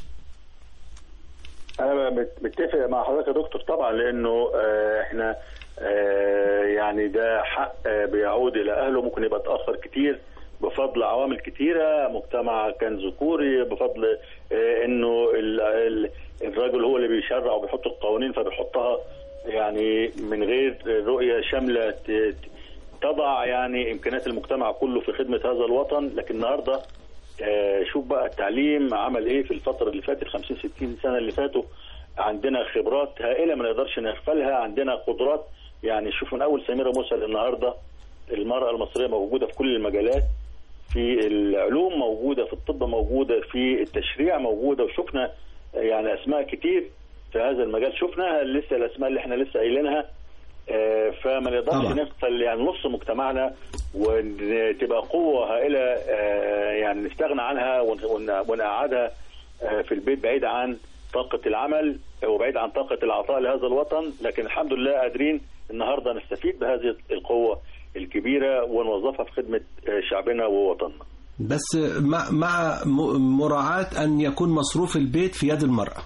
انا مت- متفق مع حضرتك يا دكتور طبعا لانه آه، احنا آه، يعني ده حق آه، بيعود الى اهله ممكن يبقى اتاخر كتير بفضل عوامل كتيره مجتمع كان ذكوري بفضل آه، انه ال- ال- الراجل هو اللي بيشرع وبيحط القوانين فبيحطها يعني من غير رؤيه شامله ت- ت- تضع يعني امكانيات المجتمع كله في خدمه هذا الوطن لكن النهارده آه، شوف بقى التعليم عمل ايه في الفتره اللي فاتت 50 60 سنه اللي فاتوا عندنا خبرات هائله ما نقدرش نغفلها عندنا قدرات يعني شوف من اول سميره موسى للنهارده المراه المصريه موجوده في كل المجالات في العلوم موجوده في الطب موجوده في التشريع موجوده وشفنا يعني اسماء كتير في هذا المجال شفناها لسه الاسماء اللي احنا لسه قايلينها آه، فما نقدرش طبعا. نغفل يعني نص مجتمعنا وتبقى قوه هائله آه، يعني نستغنى عنها ون- ون- ونقعدها آه، في البيت بعيد عن طاقه العمل وبعيد عن طاقه العطاء لهذا الوطن لكن الحمد لله قادرين النهارده نستفيد بهذه القوه الكبيره ونوظفها في خدمه آه، شعبنا ووطننا. بس مع, مع م- مراعاة أن يكون مصروف البيت في يد المرأة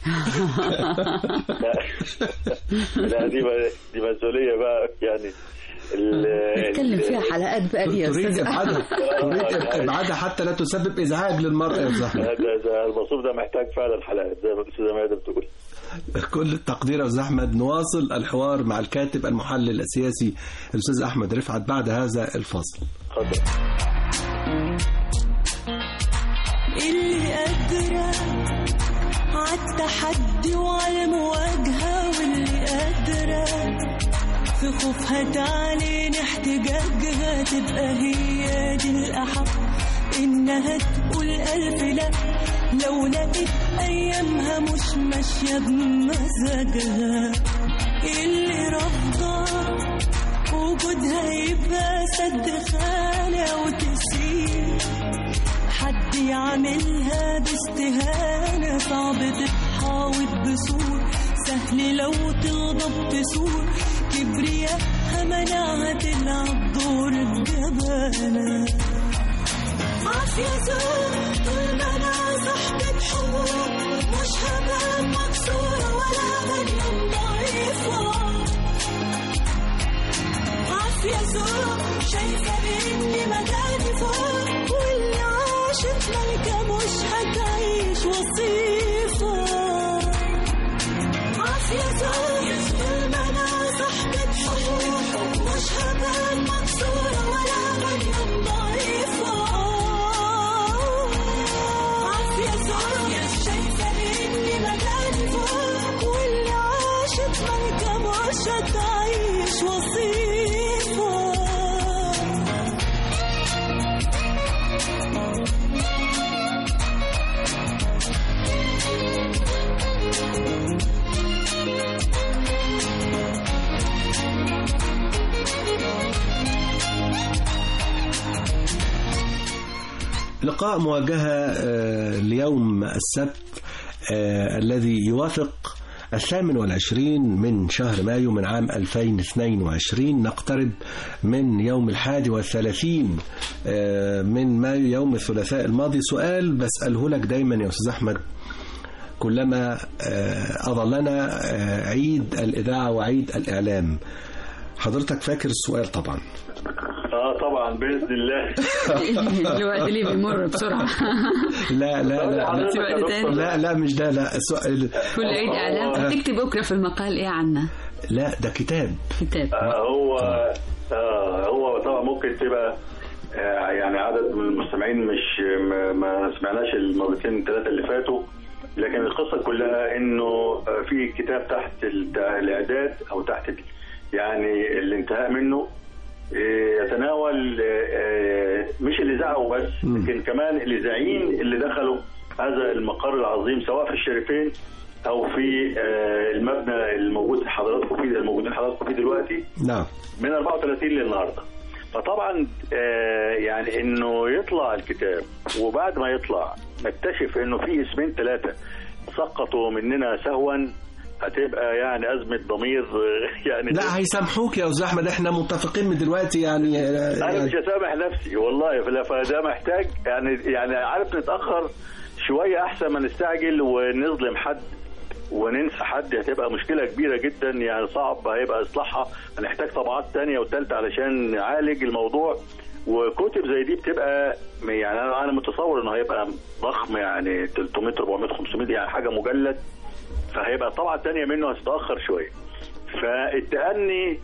لا لا دي بقى- دي مسؤوليه بقى يعني ال- نتكلم ال- فيها حلقات بقى دي يا تريد استاذ إبعادها تريد إبعادها حتى لا تسبب إزعاج للمرأة يا زهرة ده ده المصروف ده محتاج فعلا حلقات زي ما الاستاذه ميادة بتقول كل التقدير يا أستاذ أحمد نواصل الحوار مع الكاتب المحلل السياسي الأستاذ أحمد رفعت بعد هذا الفاصل اتفضل اللي قادرة عالتحدي وعلى المواجهة واللي قادرة في خوفها تعلن احتجاجها تبقى هي دي الأحق إنها تقول ألف لأ لو لقيت أيامها مش ماشية بمزاجها اللي رافضة وجودها يبقى سد خانة وتسيب حد يعملها باستهانة صعب تتحاوط بسور سهل لو تغضب بسور كبرياءها منعها تلعب دور الجبانة عافية زور طول ما أنا صاحبة حقوق مش هبقى مكسورة ولا غنية ضعيفة عافية زور شايفة إني مكاني فوق واللي عاشت ملكة مش هتعيش وصيفة عافية زور طول ما أنا صاحبة حقوق مش هبقى مكسورة ولا غنية ضعيفة عافية زور شايفة إني مكاني فوق واللي عاشت ملكة مش هتعيش وصيفة لقاء مواجهة آه، ليوم السبت آه، الذي يوافق الثامن والعشرين من شهر مايو من عام 2022 نقترب من يوم الحادي والثلاثين آه، من مايو يوم الثلاثاء الماضي سؤال بسأله لك دايما يا أستاذ أحمد كلما آه، أظلنا آه، عيد الإذاعة وعيد الإعلام حضرتك فاكر السؤال طبعا اه طبعا باذن الله الوقت ليه بيمر بسرعة لا لا لا حضرتك وقت يا دكتور، تاني. لا لا مش ده لا السؤال كل عيد إعلام هتكتب بكرة في المقال إيه عنا لا ده كتاب كتاب آه، هو آه هو طبعا ممكن تبقى آه يعني عدد من المستمعين مش ما, ما سمعناش المرتين الثلاثه اللي فاتوا لكن القصه كلها انه آه، في كتاب تحت ال- الاعداد او تحت ال- يعني الانتهاء منه آه، يتناول آه، آه، مش الاذاعه وبس لكن كمان الاذاعيين اللي دخلوا هذا المقر العظيم سواء في الشريفين او في آه، المبنى الموجود حضراتكم فيه الموجودين حضراتكم فيه دلوقتي نعم من 34 للنهارده فطبعا آه، يعني انه يطلع الكتاب وبعد ما يطلع نكتشف انه في اسمين ثلاثه سقطوا مننا سهوا هتبقى يعني ازمه ضمير آه، يعني لا هيسامحوك يا استاذ احمد احنا متفقين من دلوقتي يعني انا مش هسامح نفسي والله فلا- فده محتاج يعني يعني عارف نتاخر شويه احسن ما نستعجل ونظلم حد وننسى حد هتبقى مشكله كبيره جدا يعني صعب هيبقى اصلاحها هنحتاج طبعات تانية وثالثه علشان نعالج الموضوع وكتب زي دي بتبقى يعني انا انا متصور انه هيبقى ضخم يعني 300 400 500 يعني حاجه مجلد فهيبقى طبعا تانية منه هتتاخر شويه فالتأني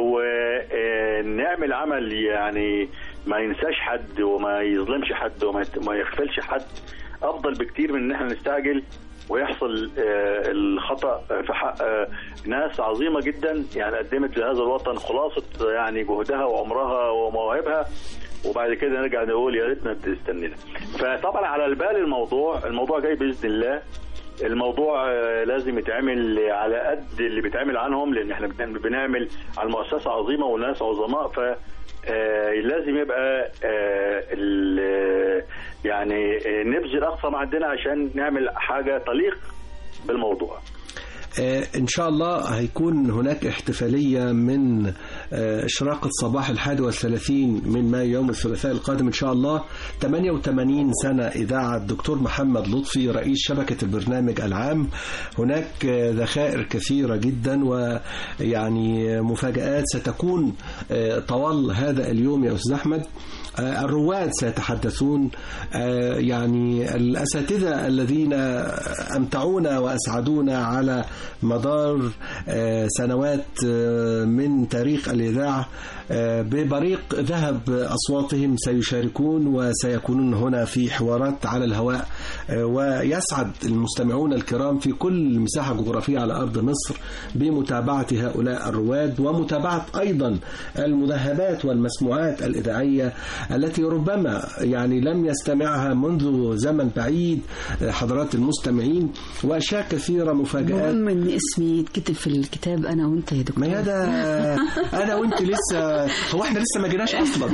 ونعمل عمل يعني ما ينساش حد وما يظلمش حد وما يت- ما يغفلش حد افضل بكتير من ان احنا نستعجل ويحصل آه، الخطا في حق آه، ناس عظيمه جدا يعني قدمت لهذا الوطن خلاصه يعني جهدها وعمرها ومواهبها وبعد كده نرجع نقول يا ريتنا تستنينا فطبعا على البال الموضوع الموضوع جاي باذن الله الموضوع آه، لازم يتعمل على قد اللي بيتعمل عنهم لان احنا بن- بنعمل على مؤسسه عظيمه وناس عظماء ف آه، لازم يبقى آه، ال- يعني آه، نبذل اقصى ما عندنا عشان نعمل حاجه تليق بالموضوع آه، إن شاء الله هيكون هناك احتفالية من آه، إشراقة صباح الحادي والثلاثين من مايو يوم الثلاثاء القادم إن شاء الله 88 سنة إذاعة الدكتور محمد لطفي رئيس شبكة البرنامج العام هناك آه، ذخائر كثيرة جدا ويعني مفاجآت ستكون آه، طوال هذا اليوم يا أستاذ أحمد آه، الرواد سيتحدثون آه، يعني الأساتذة الذين أمتعونا وأسعدونا على مدار آه، سنوات آه، من تاريخ الإذاعة آه، ببريق ذهب أصواتهم سيشاركون وسيكونون هنا في حوارات على الهواء آه، ويسعد المستمعون الكرام في كل مساحة جغرافية على أرض مصر بمتابعة هؤلاء الرواد ومتابعة أيضا المذهبات والمسموعات الإذاعية التي ربما يعني لم يستمعها منذ زمن بعيد آه، حضرات المستمعين وأشياء كثيرة مفاجآت مهم ان اسمي يتكتب في الكتاب انا وانت يا دكتور ما هذا انا وانت لسه هو احنا لسه ما جيناش اصلا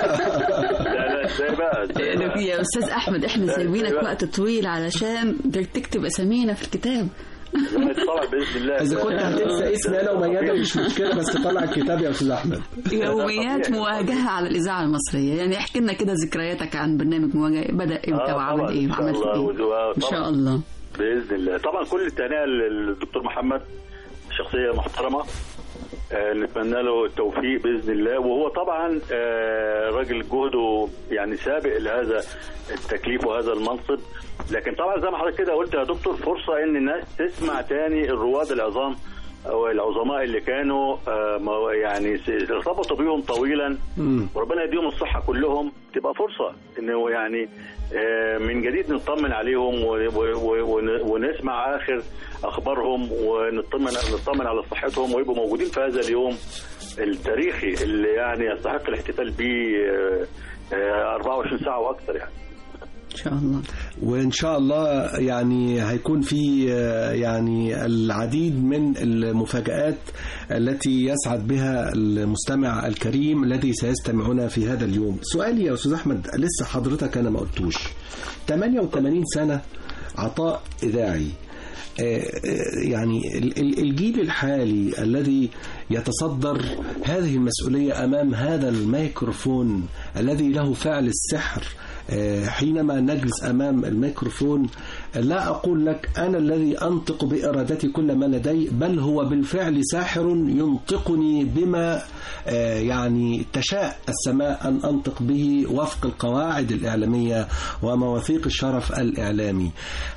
لا لا ازاي بقى إزاي يا- بقى؟ يا استاذ احمد احنا لا، سايبينك لا. وقت طويل علشان تكتب اسامينا في الكتاب لما يطلع باذن الله اذا كنت هتنسى اسمي انا وميادة مش مشكله بس طلع الكتاب يا استاذ احمد يوميات طبيعي. مواجهه على الاذاعه المصريه يعني احكي لنا كده ذكرياتك عن برنامج مواجهه بدا امتى آه، وعمل طبعاً، ايه إن شاء وعملت الله، ايه وزوا- ان شاء طبعاً. الله باذن الله طبعا كل التهنئه للدكتور محمد شخصيه محترمه آه، نتمنى له التوفيق باذن الله وهو طبعا آه، راجل جهده يعني سابق لهذا التكليف وهذا المنصب لكن طبعا زي ما حضرتك كده قلت يا دكتور فرصه ان الناس تسمع تاني الرواد العظام او العظماء اللي كانوا آه، ما- يعني س- ارتبطوا بيهم طويلا مم. وربنا يديهم الصحة كلهم تبقى فرصة انه يعني آه، من جديد نطمن عليهم و- و- و- ون- ونسمع اخر اخبارهم ونطمن نطمن على صحتهم ويبقوا موجودين في هذا اليوم التاريخي اللي يعني يستحق الاحتفال به آه، آه، 24 ساعة واكثر يعني ان شاء الله وان شاء الله يعني هيكون في آه، يعني العديد من المفاجآت التي يسعد بها المستمع الكريم الذي سيستمعنا في هذا اليوم سؤالي يا استاذ احمد لسه حضرتك انا ما قلتوش 88 سنه عطاء اذاعي آه، آه، يعني ال- ال- الجيل الحالي الذي يتصدر هذه المسؤولية أمام هذا الميكروفون الذي له فعل السحر آه، حينما نجلس أمام الميكروفون لا أقول لك أنا الذي أنطق بإرادتي كل ما لدي بل هو بالفعل ساحر ينطقني بما آه، يعني تشاء السماء أن أنطق به وفق القواعد الإعلامية ومواثيق الشرف الإعلامي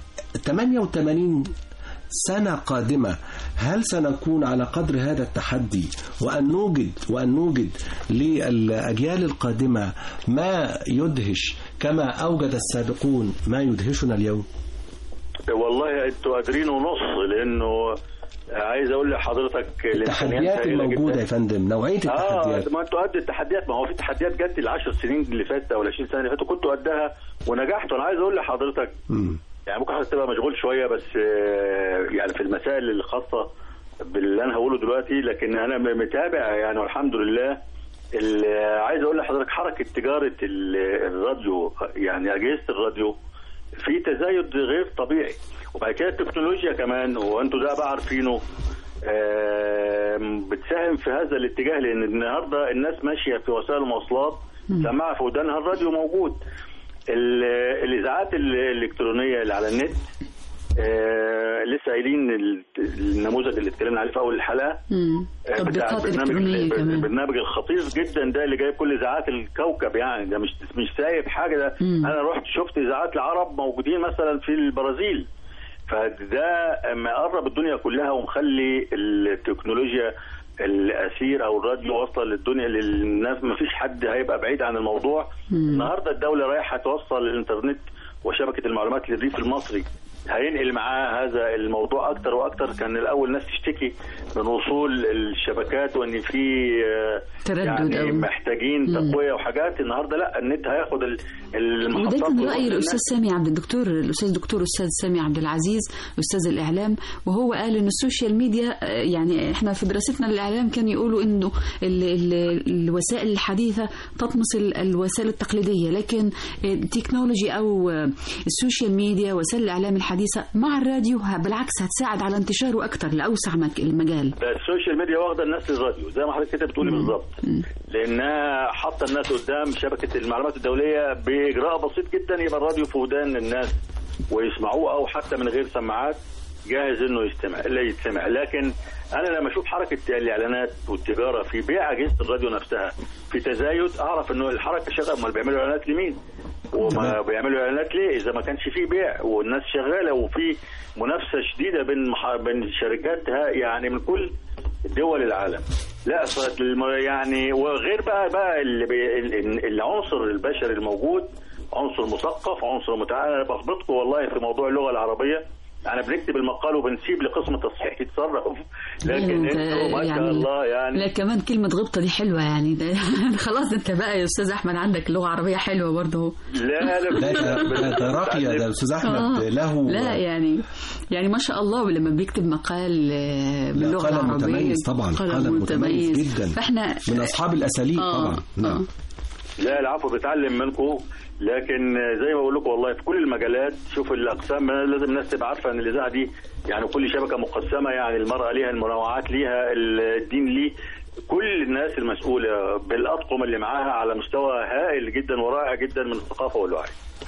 88 سنة قادمة هل سنكون على قدر هذا التحدي وأن نوجد وأن نوجد للأجيال القادمة ما يدهش كما أوجد السابقون ما يدهشنا اليوم والله انتوا قادرين ونص لانه عايز اقول لحضرتك التحديات الإمكانيات هائلة الموجودة جداً. يا فندم نوعية التحديات اه ما انتوا قد التحديات ما هو في تحديات جت العشر سنين اللي فاتت او ال 20 سنه اللي فاتوا كنتوا قدها ونجحتوا انا عايز اقول لحضرتك مم. يعني ممكن حضرتك تبقى مشغول شويه بس آه، يعني في المسائل الخاصه باللي انا هقوله دلوقتي لكن انا م- متابع يعني والحمد لله ال- عايز اقول لحضرتك حركه تجاره ال- الراديو يعني اجهزه الراديو في تزايد غير طبيعي وبعد كده التكنولوجيا كمان وانتوا ده بقى عارفينه آم، بتساهم في هذا الاتجاه لان النهارده الناس ماشيه في وسائل المواصلات سماعه في ودانها الراديو موجود ال- الاذاعات ال- الالكترونيه اللي على النت آه لسه قايلين ال- النموذج اللي اتكلمنا عليه في اول الحلقه مم. آه، بتاع تطبيقات البرنامج إلكترونية كمان البرنامج الخطير جدا ده اللي جايب كل اذاعات الكوكب يعني ده مش مش سايب حاجه ده مم. انا رحت شفت اذاعات العرب موجودين مثلا في البرازيل فده مقرب الدنيا كلها ومخلي التكنولوجيا الاسير او الراديو واصله للدنيا للناس ما فيش حد هيبقى بعيد عن الموضوع النهارده الدوله رايحه توصل الانترنت وشبكه المعلومات للريف المصري هينقل معاه هذا الموضوع اكتر واكتر كان الاول ناس تشتكي من وصول الشبكات وان في آه، تردد يعني أو- محتاجين مم. تقويه وحاجات النهارده لا النت هياخد ال- وده المحطات كان ويوصل رأي للناس. الأستاذ سامي عبد الدكتور الأستاذ دكتور أستاذ سامي عبد العزيز أستاذ الإعلام وهو قال إن السوشيال ميديا آه، يعني إحنا في دراستنا للإعلام كان يقولوا إنه ال ال الوسائل الحديثة تطمس ال- الوسائل التقليدية لكن التكنولوجي أو آه، السوشيال ميديا وسائل الإعلام الحديثة مع الراديو ه- بالعكس هتساعد على انتشاره أكتر لأوسع مك- المجال ده السوشيال ميديا واخده الناس للراديو زي ما حضرتك كده بتقولي بالظبط لانها حاطه الناس قدام شبكه المعلومات الدوليه باجراء بسيط جدا يبقى الراديو في ودان الناس ويسمعوه او حتى من غير سماعات جاهز انه يستمع لا يتسمع لكن انا لما اشوف حركه الاعلانات والتجاره في بيع اجهزه الراديو نفسها في تزايد اعرف انه الحركه شغاله امال بيعملوا اعلانات لمين؟ وما بيعملوا اعلانات ليه اذا ما كانش فيه بيع والناس شغاله وفي منافسه شديده بين مح... بين شركات ها- يعني من كل دول العالم لا فالم- يعني وغير بقى بقى اللي بي... ال- العنصر البشري الموجود عنصر مثقف عنصر متعلم انا بخبطكم والله في موضوع اللغه العربيه انا بنكتب المقال وبنسيب لقسم التصحيح يتصرف لكن أنت انتوا ما شاء الله يعني لا كمان كلمة غبطة دي حلوة يعني ده خلاص انت بقى يا استاذ احمد عندك لغة عربية حلوة برضه لا لا لا ده- ده راقية ده أستاذ أحمد له لا يعني يعني ما شاء الله ولما بيكتب مقال آه، لا، باللغة قلم العربية متميز طبعا قلم متميز جدا فاحنا من أصحاب الأساليب آه، طبعا نعم لا العفو بتعلم منكم لكن زي ما بقول لكم والله في كل المجالات شوف الاقسام لازم الناس تبقى عارفه ان الاذاعه دي يعني كل شبكه مقسمه يعني المراه ليها المنوعات ليها الدين ليه كل الناس المسؤوله بالاطقم اللي معاها على مستوى هائل جدا ورائع جدا من الثقافه والوعي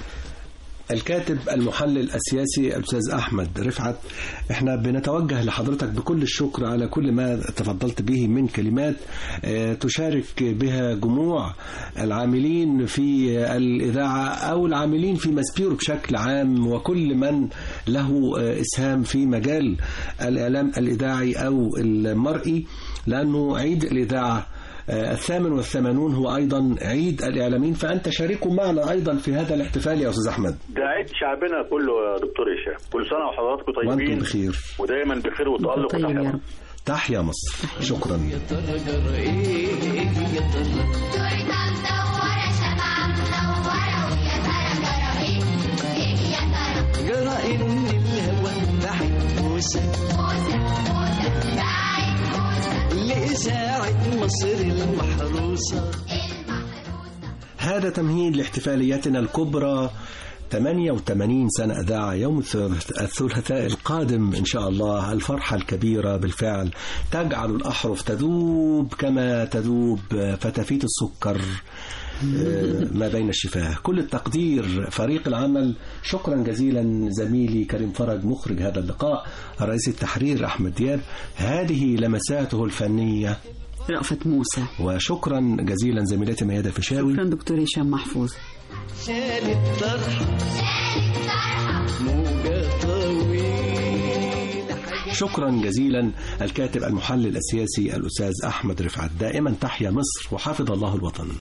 الكاتب المحلل السياسي الأستاذ أحمد رفعت احنا بنتوجه لحضرتك بكل الشكر على كل ما تفضلت به من كلمات آه، تشارك بها جموع العاملين في الإذاعة أو العاملين في ماسبيرو بشكل عام وكل من له آه، إسهام في مجال الإعلام الإذاعي أو المرئي لأنه عيد الإذاعة آه، الثامن والثمانون هو أيضا عيد الإعلاميين فأنت شاركوا معنا أيضا في هذا الاحتفال يا أستاذ أحمد ده عيد شعبنا كله يا دكتور هشام كل سنه وحضراتكم وأنتم طيبين بخير ودايما بخير وتالق طيب يا وتحيا رب تحيا مصر شكرا جرى ان الهوى بعد موسى لإذاعة مصر المحروسة هذا تمهيد لاحتفالياتنا الكبرى 88 سنة إذاعة يوم الثلاث- الثلاثاء القادم إن شاء الله الفرحة الكبيرة بالفعل تجعل الأحرف تذوب كما تذوب فتافيت السكر آه، ما بين الشفاه كل التقدير فريق العمل شكرا جزيلا زميلي كريم فرج مخرج هذا اللقاء رئيس التحرير أحمد دياب هذه لمساته الفنية رأفت موسى وشكرا جزيلا زميلتي ميادة فشاوي شكرا دكتور هشام محفوظ شالت طرحة موجة طويلة شكرا جزيلا الكاتب المحلل السياسي الأستاذ أحمد رفعت دائما تحيا مصر وحفظ الله الوطن